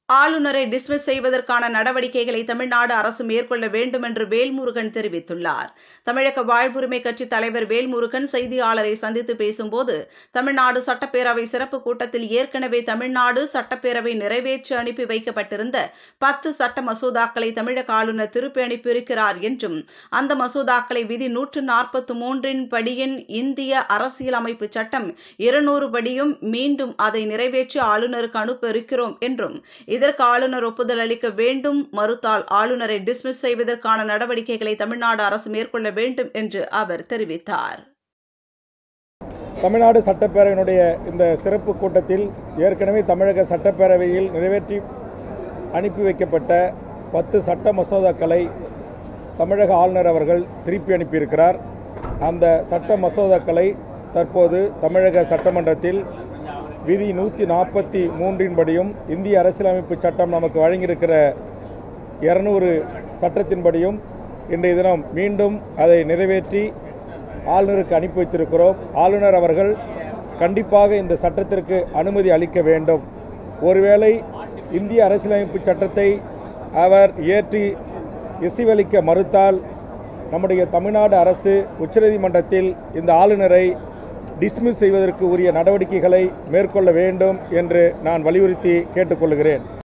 ஆளுநரை டிஸ்மிஸ் செய்வதற்கான நடவடிக்கைகளை தமிழ்நாடு அரசு மேற்கொள்ள வேண்டும் என்று வேல்முருகன் தெரிவித்துள்ளார் தமிழக வாழ்வுரிமை கட்சி தலைவர் வேல்முருகன் செய்தியாளரை சந்தித்து பேசும்போது தமிழ்நாடு சட்டப்பேரவை சிறப்பு கூட்டத்தில் ஏற்கனவே தமிழ்நாடு சட்டப்பேரவை நிறைவேற்றி அனுப்பி வைக்கப்பட்டிருந்த பத்து சட்ட மசோதாக்களை தமிழக ஆளுநர் திருப்பி அனுப்பியிருக்கிறார் என்றும் அந்த மசோதாக்களை விதி நூற்று நாற்பத்தி மூன்றின் படியின் இந்திய அரசியலமைப்பு சட்டம் இருநூறு படியும் மீண்டும் அதை நிறைவேற்றி ஆளுநருக்கு அனுப்ப இருக்கிறோம் என்றும் இதற்கு ஆளுநர் ஒப்புதல் அளிக்க வேண்டும் மறுத்தால் ஆளுநரை டிஸ்மிஸ் செய்வதற்கான நடவடிக்கைகளை தமிழ்நாடு அரசு மேற்கொள்ள வேண்டும் என்று அவர் தெரிவித்தார் தமிழ்நாடு சட்டப்பேரவையினுடைய இந்த சிறப்பு கூட்டத்தில் ஏற்கனவே தமிழக சட்டப்பேரவையில் நிறைவேற்றி அனுப்பி வைக்கப்பட்ட பத்து சட்ட மசோதாக்களை தமிழக ஆளுநர் அவர்கள் திருப்பி அனுப்பியிருக்கிறார் அந்த சட்ட மசோதாக்களை தற்போது தமிழக சட்டமன்றத்தில் விதி நூற்றி நாற்பத்தி மூன்றின்படியும் இந்திய அரசியலமைப்பு சட்டம் நமக்கு வழங்கியிருக்கிற இரநூறு சட்டத்தின்படியும் இன்றைய தினம் மீண்டும் அதை நிறைவேற்றி ஆளுநருக்கு அனுப்பி வைத்திருக்கிறோம் ஆளுநர் அவர்கள் கண்டிப்பாக இந்த சட்டத்திற்கு அனுமதி அளிக்க வேண்டும் ஒருவேளை இந்திய அரசியலமைப்பு சட்டத்தை அவர் இயற்றி இசைவளிக்க மறுத்தால் நம்முடைய தமிழ்நாடு அரசு உச்சநீதிமன்றத்தில் இந்த ஆளுநரை டிஸ்மிஸ் செய்வதற்கு உரிய நடவடிக்கைகளை மேற்கொள்ள வேண்டும் என்று நான் வலியுறுத்தி கேட்டுக்கொள்கிறேன்